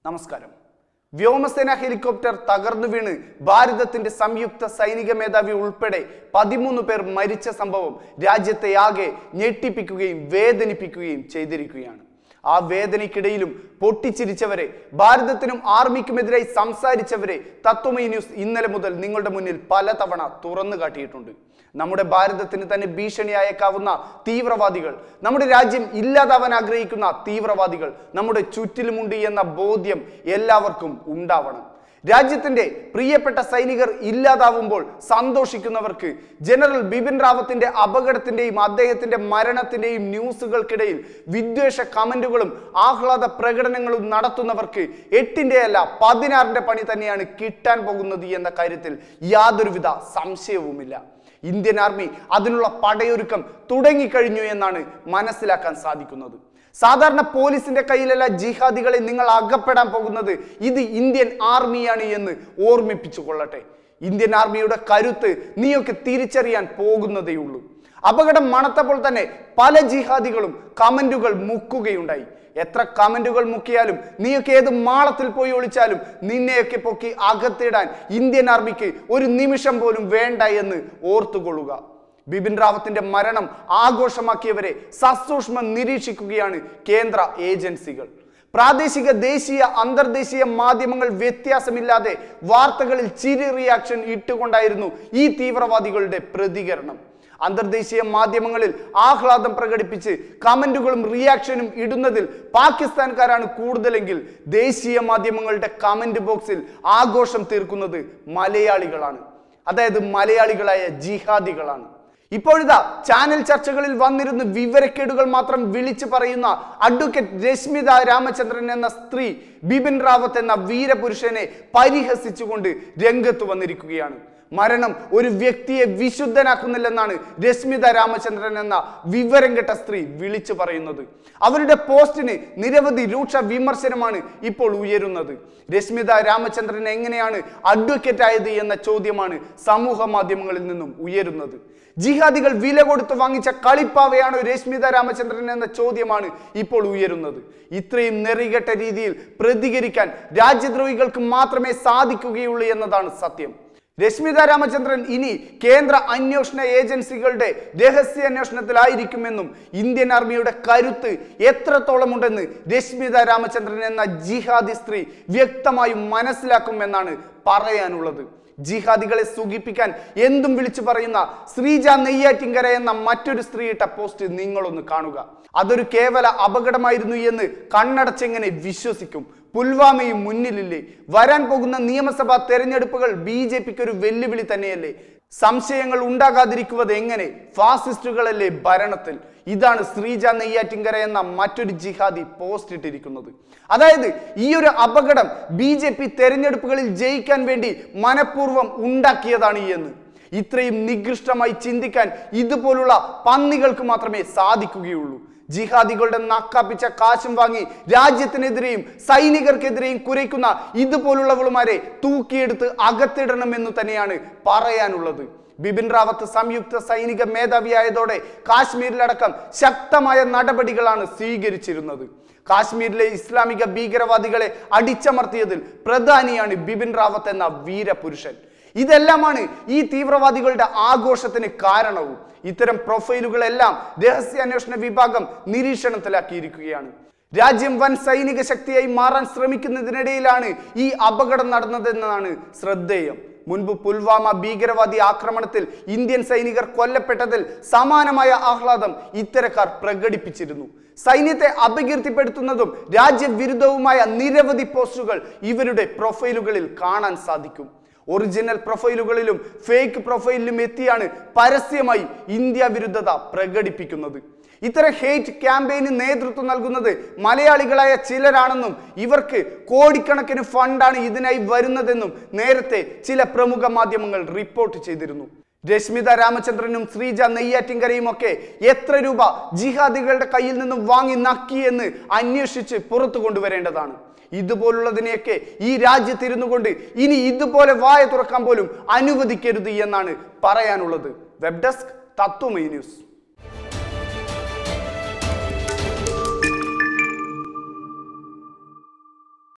നമസ്കാരം വ്യോമസേന ഹെലികോപ്റ്റർ തകർന്നു വീണ് ഭാരതത്തിന്റെ സംയുക്ത സൈനിക മേധാവി ഉൾപ്പെടെ പതിമൂന്ന് പേർ മരിച്ച സംഭവം രാജ്യത്തെ ആകെ ഞെട്ടിപ്പിക്കുകയും വേദനിപ്പിക്കുകയും ചെയ്തിരിക്കുകയാണ് ആ വേദനയ്ക്കിടയിലും പൊട്ടിച്ചിരിച്ചവരെ ഭാരതത്തിനും ആർമിക്കുമെതിരായി സംസാരിച്ചവരെ തത്വമയി ന്യൂസ് ഇന്നലെ മുതൽ നിങ്ങളുടെ മുന്നിൽ പലതവണ തുറന്നു കാട്ടിയിട്ടുണ്ട് നമ്മുടെ ഭാരതത്തിന് തന്നെ ഭീഷണിയായേക്കാവുന്ന തീവ്രവാദികൾ നമ്മുടെ രാജ്യം ഇല്ലാതാവാൻ ആഗ്രഹിക്കുന്ന തീവ്രവാദികൾ നമ്മുടെ ചുറ്റിലുമുണ്ട് എന്ന ബോധ്യം എല്ലാവർക്കും ഉണ്ടാവണം രാജ്യത്തിന്റെ പ്രിയപ്പെട്ട സൈനികർ ഇല്ലാതാവുമ്പോൾ സന്തോഷിക്കുന്നവർക്ക് ജനറൽ ബിപിൻ റാവത്തിന്റെ അപകടത്തിന്റെയും അദ്ദേഹത്തിന്റെ മരണത്തിന്റെയും ന്യൂസുകൾക്കിടയിൽ വിദ്വേഷ കമന്റുകളും ആഹ്ലാദ പ്രകടനങ്ങളും നടത്തുന്നവർക്ക് എട്ടിന്റെ അല്ല പതിനാറിന്റെ പണി തന്നെയാണ് കിട്ടാൻ പോകുന്നത് എന്ന കാര്യത്തിൽ യാതൊരുവിധ സംശയവുമില്ല ഇന്ത്യൻ ആർമി അതിനുള്ള പടയൊരുക്കം തുടങ്ങിക്കഴിഞ്ഞു എന്നാണ് മനസ്സിലാക്കാൻ സാധിക്കുന്നത് സാധാരണ പോലീസിന്റെ കയ്യിലല്ല ജിഹാദികളെ നിങ്ങൾ അകപ്പെടാൻ പോകുന്നത് ഇത് ഇന്ത്യൻ ആർമിയാണ് എന്ന് ഓർമ്മിപ്പിച്ചു കൊള്ളട്ടെ ഇന്ത്യൻ ആർമിയുടെ കരുത്ത് നീയൊക്കെ തിരിച്ചറിയാൻ പോകുന്നതേയുള്ളൂ അപകടം മണത്തപ്പോൾ തന്നെ പല ജിഹാദികളും കമന്റുകൾ മുക്കുകയുണ്ടായി എത്ര കമന്റുകൾ മുക്കിയാലും നീയൊക്കെ ഏത് മാളത്തിൽ പോയി ഒളിച്ചാലും നിന്നെയൊക്കെ പൊക്കി അകത്തിടാൻ ഇന്ത്യൻ ആർമിക്ക് ഒരു നിമിഷം പോലും വേണ്ട എന്ന് ഓർത്തുകൊള്ളുക ബിപിൻ റാവത്തിന്റെ മരണം ആഘോഷമാക്കിയവരെ സസൂക്ഷ്മം നിരീക്ഷിക്കുകയാണ് കേന്ദ്ര ഏജൻസികൾ പ്രാദേശിക ദേശീയ അന്തർദേശീയ മാധ്യമങ്ങൾ വ്യത്യാസമില്ലാതെ വാർത്തകളിൽ ചിരി റിയാക്ഷൻ ഇട്ടുകൊണ്ടായിരുന്നു ഈ തീവ്രവാദികളുടെ പ്രതികരണം അന്തർദേശീയ മാധ്യമങ്ങളിൽ ആഹ്ലാദം പ്രകടിപ്പിച്ച് കമന്റുകളും റിയാക്ഷനും ഇടുന്നതിൽ പാകിസ്ഥാൻകാരാണ് കൂടുതലെങ്കിൽ ദേശീയ മാധ്യമങ്ങളുടെ കമന്റ് ബോക്സിൽ ആഘോഷം തീർക്കുന്നത് മലയാളികളാണ് അതായത് മലയാളികളായ ജിഹാദികളാണ് ഇപ്പോഴിതാ ചാനൽ ചർച്ചകളിൽ വന്നിരുന്ന് വിവരക്കേടുകൾ മാത്രം വിളിച്ചു പറയുന്ന അഡ്വക്കേറ്റ് രശ്മിത രാമചന്ദ്രൻ എന്ന സ്ത്രീ ബിപിൻ റാവത്ത് എന്ന വീരപുരുഷനെ പരിഹസിച്ചുകൊണ്ട് രംഗത്ത് വന്നിരിക്കുകയാണ് മരണം ഒരു വ്യക്തിയെ വിശുദ്ധനാക്കുന്നില്ലെന്നാണ് രശ്മിത രാമചന്ദ്രൻ എന്ന വിവരം കെട്ട സ്ത്രീ വിളിച്ചു പറയുന്നത് അവരുടെ പോസ്റ്റിന് നിരവധി രൂക്ഷ വിമർശനമാണ് ഇപ്പോൾ ഉയരുന്നത് രശ്മിത രാമചന്ദ്രൻ എങ്ങനെയാണ് അഡ്വക്കേറ്റ് ആയത് എന്ന ചോദ്യമാണ് സമൂഹ മാധ്യമങ്ങളിൽ നിന്നും ഉയരുന്നത് ജിഹാദികൾ വില കൊടുത്ത് വാങ്ങിച്ച കളിപ്പാവയാണോ രശ്മിത രാമചന്ദ്രൻ എന്ന ചോദ്യമാണ് ഇപ്പോൾ ഉയരുന്നത് ഇത്രയും നെറികെട്ട രീതിയിൽ പ്രതികരിക്കാൻ രാജ്യദ്രോഹികൾക്ക് മാത്രമേ സാധിക്കുകയുള്ളൂ എന്നതാണ് സത്യം രശ്മിത രാമചന്ദ്രൻ ഇനി കേന്ദ്ര അന്വേഷണ ഏജൻസികളുടെ രഹസ്യാന്വേഷണത്തിലായിരിക്കുമെന്നും ഇന്ത്യൻ ആർമിയുടെ കരുത്ത് എത്രത്തോളമുണ്ടെന്ന് രശ്മിത രാമചന്ദ്രൻ എന്ന ജിഹാദി സ്ത്രീ വ്യക്തമായും മനസ്സിലാക്കുമെന്നാണ് പറയാനുള്ളത് ജിഹാദികളെ സുഖിപ്പിക്കാൻ എന്തും വിളിച്ചു പറയുന്ന ശ്രീജ നെയ്യാറ്റിങ്കര എന്ന മറ്റൊരു സ്ത്രീ ഇട്ട പോസ്റ്റ് നിങ്ങളൊന്ന് കാണുക അതൊരു കേവല അപകടമായിരുന്നു എന്ന് കണ്ണടച്ചെങ്ങനെ വിശ്വസിക്കും പുൽവാമയും മുന്നിലില്ലേ വരാൻ പോകുന്ന നിയമസഭാ തെരഞ്ഞെടുപ്പുകൾ ബി ജെ പിക്ക് ഒരു വെല്ലുവിളി തന്നെയല്ലേ സംശയങ്ങൾ ഉണ്ടാകാതിരിക്കുന്നത് എങ്ങനെ ഫാസിസ്റ്റുകളല്ലേ ഭരണത്തിൽ ഇതാണ് ശ്രീജ നെയ്യാറ്റിങ്കര എന്ന മറ്റൊരു ജിഹാദി പോസ്റ്റ് ഇട്ടിരിക്കുന്നത് അതായത് ഈ ഒരു അപകടം ബി ജെ പി തെരഞ്ഞെടുപ്പുകളിൽ ജയിക്കാൻ വേണ്ടി മനഃപൂർവ്വം ഉണ്ടാക്കിയതാണ് എന്ന് ഇത്രയും നികൃഷ്ടമായി ചിന്തിക്കാൻ ഇതുപോലുള്ള പന്നികൾക്ക് മാത്രമേ സാധിക്കുകയുള്ളൂ ജിഹാദികളുടെ നക്കാപ്പിച്ച കാശും വാങ്ങി രാജ്യത്തിനെതിരെയും സൈനികർക്കെതിരെയും കുരയ്ക്കുന്ന ഇതുപോലുള്ളവളുമാരെ തൂക്കിയെടുത്ത് അകത്തിടണമെന്ന് തന്നെയാണ് പറയാനുള്ളത് ബിപിൻ റാവത്ത് സംയുക്ത സൈനിക മേധാവിയായതോടെ കാശ്മീരിലടക്കം ശക്തമായ നടപടികളാണ് സ്വീകരിച്ചിരുന്നത് കാശ്മീരിലെ ഇസ്ലാമിക ഭീകരവാദികളെ അടിച്ചമർത്തിയതിൽ പ്രധാനിയാണ് ബിപിൻ റാവത്ത് എന്ന വീരപുരുഷൻ ഇതെല്ലാമാണ് ഈ തീവ്രവാദികളുടെ ആഘോഷത്തിന് കാരണവും ഇത്തരം പ്രൊഫൈലുകളെല്ലാം രഹസ്യാന്വേഷണ വിഭാഗം നിരീക്ഷണത്തിലാക്കിയിരിക്കുകയാണ് രാജ്യം വൻ സൈനിക ശക്തിയായി മാറാൻ ശ്രമിക്കുന്നതിനിടയിലാണ് ഈ അപകടം നടന്നതെന്നാണ് ശ്രദ്ധേയം മുൻപ് പുൽവാമ ഭീകരവാദി ആക്രമണത്തിൽ ഇന്ത്യൻ സൈനികർ കൊല്ലപ്പെട്ടതിൽ സമാനമായ ആഹ്ലാദം ഇത്തരക്കാർ പ്രകടിപ്പിച്ചിരുന്നു സൈന്യത്തെ അപകീർത്തിപ്പെടുത്തുന്നതും രാജ്യവിരുദ്ധവുമായ നിരവധി പോസ്റ്റുകൾ ഇവരുടെ പ്രൊഫൈലുകളിൽ കാണാൻ സാധിക്കും ഒറിജിനൽ പ്രൊഫൈലുകളിലും ഫേക്ക് പ്രൊഫൈലിലും എത്തിയാണ് പരസ്യമായി ഇന്ത്യ വിരുദ്ധത പ്രകടിപ്പിക്കുന്നത് ഇത്തരം ഹേറ്റ് ക്യാമ്പയിന് നേതൃത്വം നൽകുന്നത് മലയാളികളായ ചിലരാണെന്നും ഇവർക്ക് കോടിക്കണക്കിന് ഫണ്ടാണ് ഇതിനായി വരുന്നതെന്നും നേരത്തെ ചില പ്രമുഖ മാധ്യമങ്ങൾ റിപ്പോർട്ട് ചെയ്തിരുന്നു രശ്മിത രാമചന്ദ്രനും ശ്രീജ നെയ്യാറ്റിങ്കരയും ഒക്കെ എത്ര രൂപ ജിഹാദികളുടെ കയ്യിൽ നിന്നും വാങ്ങി നക്കിയെന്ന് അന്വേഷിച്ച് പുറത്തു കൊണ്ടുവരേണ്ടതാണ് ഇതുപോലുള്ളതിനെയൊക്കെ ഈ രാജ്യത്തിരുന്നു കൊണ്ട് ഇനി ഇതുപോലെ വായ തുറക്കാൻ പോലും അനുവദിക്കരുത് എന്നാണ് പറയാനുള്ളത് വെബ് ഡെസ്ക് തത്വമൈ ന്യൂസ്